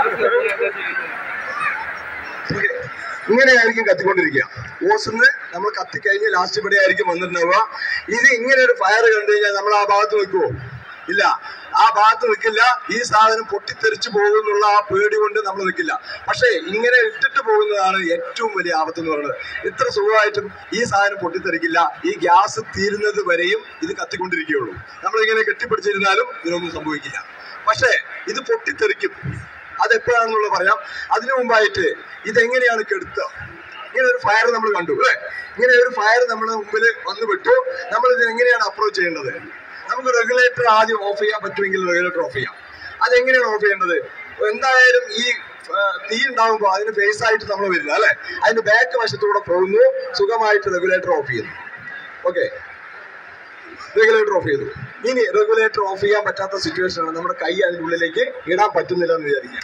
Okay. ഇങ്ങനെയായിരിക്കും കത്തിക്കൊണ്ടിരിക്കുക ഓസിന്ന് നമ്മൾ കത്തിക്കഴിഞ്ഞ് last ഇവിടെ ആയിരിക്കും വന്നിട്ടുണ്ടാവുക ഇത് ഇങ്ങനെ ഒരു ഫയർ കണ്ടു കഴിഞ്ഞാൽ നമ്മൾ ആ ഭാഗത്ത് നിൽക്കുമോ ഇല്ല ആ ഭാഗത്ത് നിൽക്കില്ല ഈ സാധനം പൊട്ടിത്തെറിച്ചു പോകുന്നുള്ള ആ പേടി കൊണ്ട് നമ്മൾ നിൽക്കില്ല പക്ഷേ ഇങ്ങനെ ഇട്ടിട്ട് പോകുന്നതാണ് ഏറ്റവും വലിയ ആപത്ത് എന്ന് പറയുന്നത് ഇത്ര സുഖമായിട്ടും ഈ സാധനം പൊട്ടിത്തെറിക്കില്ല ഈ ഗ്യാസ് തീരുന്നത് വരെയും ഇത് കത്തിക്കൊണ്ടിരിക്കുകയുള്ളൂ നമ്മളിങ്ങനെ കെട്ടിപ്പിടിച്ചിരുന്നാലും ഇതിനൊന്നും സംഭവിക്കില്ല പക്ഷേ ഇത് പൊട്ടിത്തെറിക്കും അതെപ്പോഴാണെന്നുള്ളത് പറയാം അതിനു മുമ്പായിട്ട് ഇതെങ്ങനെയാണ് കെടുത്തുക ഇങ്ങനെ ഒരു ഫയർ നമ്മൾ കണ്ടു അല്ലേ ഇങ്ങനെ ഒരു ഫയർ നമ്മുടെ മുമ്പിൽ വന്നു വിട്ടു നമ്മൾ ഇത് എങ്ങനെയാണ് അപ്രോച്ച് ചെയ്യേണ്ടത് നമുക്ക് റെഗുലേറ്റർ ആദ്യം ഓഫ് ചെയ്യാൻ പറ്റുമെങ്കിൽ റെഗുലേറ്റർ ഓഫ് ചെയ്യാം അതെങ്ങനെയാണ് ഓഫ് ചെയ്യേണ്ടത് എന്തായാലും ഈ ആ, തീ ഉണ്ടാകുമ്പോൾ അതിന് ഫേസ് ആയിട്ട് നമ്മൾ വരില്ല അല്ലെ അതിന്റെ ബാക്ക് വശത്തൂടെ പോകുന്നു സുഖമായിട്ട് റെഗുലേറ്റർ ഓഫ് ചെയ്യുന്നു ഓക്കെ റെഗുലേറ്റർ ഓഫ് ചെയ്തു ഇനി റെഗുലേറ്റർ ഓഫ് ചെയ്യാൻ പറ്റാത്ത സിറ്റുവേഷൻ ആണ് നമ്മുടെ കൈ അതിന്റെ ഉള്ളിലേക്ക് ഇടാൻ പറ്റുന്നില്ല എന്ന് വിചാരിക്കുക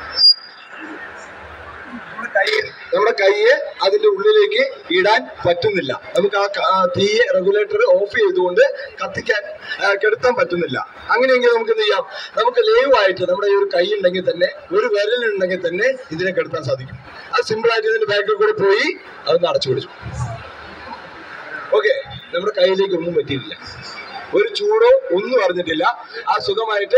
നമ്മുടെ കൈ നമ്മുടെ കൈയെ അതിന്റെ ഉള്ളിലേക്ക് ഇടാൻ പറ്റുന്നില്ല നമുക്ക് ആ ക- ആ തീയെ റെഗുലേറ്റർ ഓഫ് ചെയ്തുകൊണ്ട് കത്തിക്കാൻ ആ, കെടുത്താൻ പറ്റുന്നില്ല അങ്ങനെയെങ്കിൽ നമുക്ക് എന്ത് ചെയ്യാം നമുക്ക് ലൈവ് ആയിട്ട് നമ്മുടെ ഈ ഒരു കൈ ഉണ്ടെങ്കിൽ തന്നെ ഒരു വിരലുണ്ടെങ്കിൽ തന്നെ ഇതിനെ കെടുത്താൻ സാധിക്കും അത് സിമ്പിൾ ആയിട്ട് ഇതിന്റെ ബാക്കിൽ കൂടെ പോയി അതൊന്ന് അടച്ചു പിടിച്ചു ഓക്കെ നമ്മുടെ കയ്യിലേക്ക് ഒന്നും പറ്റിയിട്ടില്ല ഒരു ചൂടോ ഒന്നും അറിഞ്ഞിട്ടില്ല ആ സുഖമായിട്ട്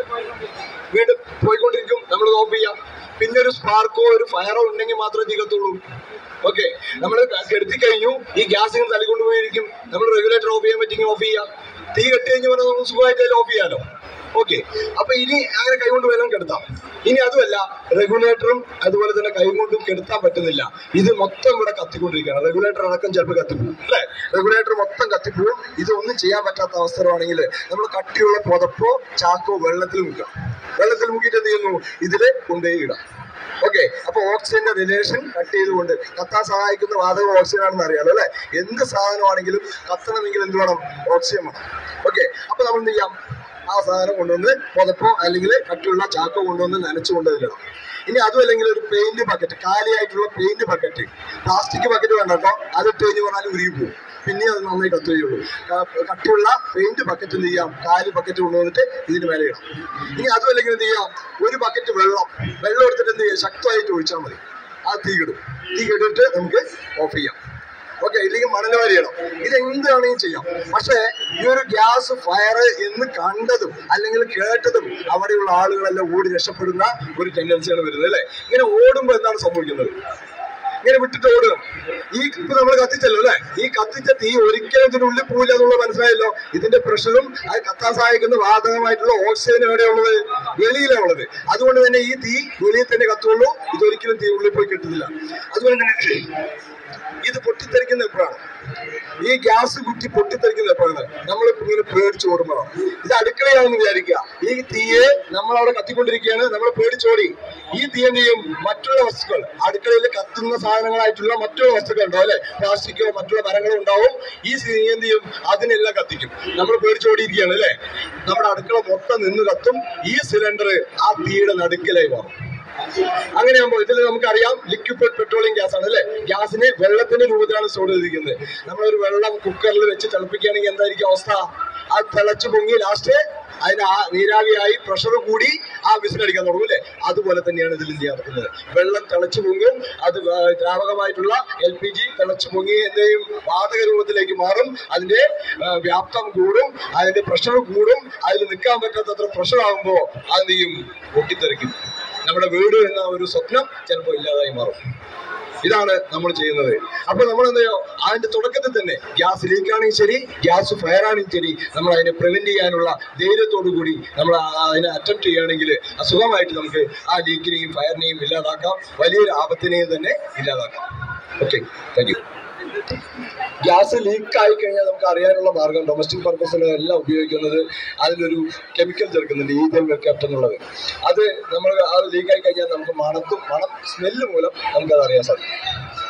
വീണ്ടും പോയിക്കൊണ്ടിരിക്കും നമ്മൾ ഓഫ് ചെയ്യാം പിന്നെ ഒരു സ്പാർക്കോ ഒരു ഫയറോ ഉണ്ടെങ്കിൽ മാത്രമേ തീ കത്തുള്ളൂ ഓക്കെ നമ്മൾ കെടുത്തി കഴിഞ്ഞു ഈ ഗ്യാസ് ഇങ്ങനെ തള്ളിക്കൊണ്ട് പോയിരിക്കും നമ്മൾ റെഗുലേറ്റർ ഓഫ് ചെയ്യാൻ പറ്റിയെങ്കിൽ ഓഫ് ചെയ്യാം തീ കെട്ടി കഴിഞ്ഞ് പറഞ്ഞാൽ നമുക്ക് സുഖമായിട്ട് അതിൽ ഓഫ് ചെയ്യാലോ ഓക്കെ അപ്പൊ ഇനി അങ്ങനെ കൈകൊണ്ട് വേണം കെടുത്താം ഇനി അതുമല്ല റെഗുലേറ്ററും അതുപോലെ തന്നെ കൈകൊണ്ടും കെടുത്താൻ പറ്റുന്നില്ല ഇത് മൊത്തം ഇവിടെ കത്തിക്കൊണ്ടിരിക്കുകയാണ് റെഗുലേറ്റർ അടക്കം ചിലപ്പോൾ കത്തിപ്പോവും അല്ലെ റെഗുലേറ്റർ മൊത്തം കത്തിപ്പോവും ഇതൊന്നും ചെയ്യാൻ പറ്റാത്ത അവസരമാണെങ്കിൽ നമ്മൾ കട്ടിയുള്ള പുതപ്പോ ചാക്കോ വെള്ളത്തിൽ മുക്കുക വെള്ളത്തിൽ മുക്കിയിട്ട് എന്ത് ചെയ്യുന്നു ഇതില് കൊണ്ടുപോയി ഇടാം ഓക്കെ അപ്പൊ ഓക്സിജന്റെ റിലേഷൻ കട്ട് ചെയ്തുകൊണ്ട് കത്താൻ സഹായിക്കുന്ന വാതകം ഓക്സിജൻ ആണെന്ന് അറിയാലോ അല്ലെ എന്ത് സാധനമാണെങ്കിലും കത്തണമെങ്കിൽ എന്ത് വേണം ഓക്സിജൻ വേണം ഓക്കെ അപ്പൊ നമ്മൾ എന്ത് ചെയ്യാം ആ സാധനം കൊണ്ടുവന്ന് പുതപ്പോ അല്ലെങ്കിൽ കട്ടിയുള്ള ചാക്കോ കൊണ്ടുവന്ന് നനച്ചു കൊണ്ടുവരണം ഇനി അതും അല്ലെങ്കിൽ ഒരു പെയിന്റ് ബക്കറ്റ് കാലിയായിട്ടുള്ള പെയിന്റ് ബക്കറ്റ് പ്ലാസ്റ്റിക് ബക്കറ്റ് വേണ്ട കേട്ടോ അത് ഇട്ട് കഴിഞ്ഞ് പറഞ്ഞാൽ ഉരുകി പോകും പിന്നെ അത് നന്നായി കത്തുകയുള്ളൂ ക- കട്ടിയുള്ള പെയിന്റ് ബക്കറ്റ് എന്ത് ചെയ്യാം കാല് ബക്കറ്റ് കൊണ്ടുവന്നിട്ട് ഇതിന് മേലെ ഇടാം ഇനി അതും അല്ലെങ്കിൽ എന്ത് ചെയ്യാം ഒരു ബക്കറ്റ് വെള്ളം വെള്ളം എടുത്തിട്ട് എന്ത് ചെയ്യാം ശക്തമായിട്ട് ഒഴിച്ചാൽ മതി ആ തീ കിടും തീ കിട്ടിട്ട് നമുക്ക് ഓഫ് ചെയ്യാം ഓക്കെ ഇല്ലെങ്കിൽ മണൽ വാരിയിടാം ഇത് എന്താണെങ്കിലും ചെയ്യാം പക്ഷേ ഈ ഒരു ഗ്യാസ് ഫയർ എന്ന് കണ്ടതും അല്ലെങ്കിൽ കേട്ടതും അവിടെയുള്ള ആളുകളെല്ലാം ഓടി രക്ഷപ്പെടുന്ന ഒരു ടെൻഡൻസിയാണ് വരുന്നത് അല്ലേ ഇങ്ങനെ ഓടുമ്പോൾ എന്താണ് സംഭവിക്കുന്നത് ഇങ്ങനെ വിട്ടിട്ട് ഓടുക ഈ ഇപ്പൊ നമ്മൾ കത്തിച്ചല്ലോ അല്ലെ ഈ കത്തിച്ച തീ ഒരിക്കലും ഇതിനുള്ളിൽ പോവില്ല എന്നുള്ളത് മനസ്സിലായല്ലോ ഇതിന്റെ പ്രഷറും അത് കത്താൻ സഹായിക്കുന്ന വാതകമായിട്ടുള്ള ഓക്സിജൻ എവിടെയുള്ളത് വെളിയിലാണ് ഉള്ളത് അതുകൊണ്ട് തന്നെ ഈ തീ വെളിയിൽ തന്നെ കത്തുള്ളൂ ഇതൊരിക്കലും തീ ഉള്ളിൽ പോയി കിട്ടുന്നില്ല അതുപോലെ തന്നെ ഇത് പൊട്ടിത്തെറിക്കുന്ന എപ്പോഴാണ് ഈ ഗ്യാസ് കുറ്റി പൊട്ടിത്തെറിക്കുന്ന എപ്പോഴാണ് നമ്മൾ ഇങ്ങനെ പേടിച്ച് ഓടുമ്പോഴാണ് ഇത് അടുക്കളയാണെന്ന് വിചാരിക്കുക ഈ തീയെ നമ്മൾ അവിടെ കത്തിക്കൊണ്ടിരിക്കുകയാണ് നമ്മൾ പേടിച്ചോടി ഈ തീ എന്ത് ചെയ്യും മറ്റുള്ള വസ്തുക്കൾ അടുക്കളയിൽ കത്തുന്ന സാധനങ്ങളായിട്ടുള്ള മറ്റുള്ള വസ്തുക്കൾ ഉണ്ടാവും അല്ലെ പ്ലാസ്റ്റിക്കോ മറ്റുള്ള മരങ്ങളോ ഉണ്ടാവും ഈ തീ എന്ത് ചെയ്യും അതിനെല്ലാം കത്തിക്കും നമ്മൾ പേടിച്ചോടിയിരിക്കുകയാണ് അല്ലെ നമ്മുടെ അടുക്കള മൊത്തം നിന്ന് കത്തും ഈ സിലിണ്ടർ ആ തീയുടെ നടുക്കലായി മാറും അങ്ങനെയാകുമ്പോൾ ഇതിൽ നമുക്കറിയാം ലിക്വിഡ് പെട്രോളിയം ഗ്യാസ് ആണ് അല്ലെ ഗ്യാസിനെ വെള്ളത്തിന്റെ രൂപത്തിലാണ് സ്റ്റോർ ചെയ്തിരിക്കുന്നത് നമ്മളൊരു വെള്ളം കുക്കറിൽ വെച്ച് തിളപ്പിക്കുകയാണെങ്കിൽ എന്തായിരിക്കും അവസ്ഥ ആ തിളച്ചു പൊങ്ങി ലാസ്റ്റ് അതിന് ആ നീരാവിയായി പ്രഷർ കൂടി ആ വിസിലടിക്കാൻ തുടങ്ങും അല്ലേ അതുപോലെ തന്നെയാണ് ഇതിൽ ചെയ്യാൻ നടക്കുന്നത് വെള്ളം തിളച്ചു പൊങ്ങും അത് ആ, ദ്രാവകമായിട്ടുള്ള എൽ പി ജി തിളച്ചു പൊങ്ങി എന്തെയും വാതക രൂപത്തിലേക്ക് മാറും അതിന്റെ ആ, വ്യാപ്തം കൂടും അതിന്റെ പ്രഷർ കൂടും അതിൽ നിൽക്കാൻ പറ്റാത്തത്ര പ്രഷർ ആകുമ്പോൾ അതെന്ത് ചെയ്യും പൊട്ടിത്തെറിക്കും നമ്മുടെ വീട് എന്ന ഒരു സ്വപ്നം ചിലപ്പോൾ ഇല്ലാതായി മാറും ഇതാണ് നമ്മൾ ചെയ്യുന്നത് അപ്പൊ നമ്മൾ എന്ത് ചെയ്യും അതിന്റെ തുടക്കത്തിൽ തന്നെ ഗ്യാസ് ലീക്ക് ആണെങ്കിൽ ശരി ഗ്യാസ് ഫയർ ആണെങ്കിൽ ശരി നമ്മൾ അതിനെ പ്രിവെന്റ് ചെയ്യാനുള്ള ധൈര്യത്തോടു കൂടി നമ്മൾ ആ- അതിനെ അറ്റംപ്റ്റ് ചെയ്യുകയാണെങ്കിൽ സുഖമായിട്ട് നമുക്ക് ആ ലീക്കിനെയും ഫയറിനെയും ഇല്ലാതാക്കാം വലിയൊരു ആപത്തിനെയും തന്നെ ഇല്ലാതാക്കാം okay thank you gas leak ആയി കഴിഞ്ഞാൽ നമുക്ക് അറിയാനുള്ള മാർഗം ഡൊമസ്റ്റിക് പർപ്പസിന് എല്ലാം ഉപയോഗിക്കുന്നത് അതിലൊരു കെമിക്കൽ ചേർക്കുന്നുണ്ട് ഈഥൽ വെക്കാപ്റ്റ് എന്നുള്ളത് അത് നമ്മൾ അത് ലീക്ക് ആയി കഴിഞ്ഞാൽ നമുക്ക് മണത്തും മണം സ്മെല്ല് മൂലം നമുക്കത് അറിയാൻ സാധിക്കും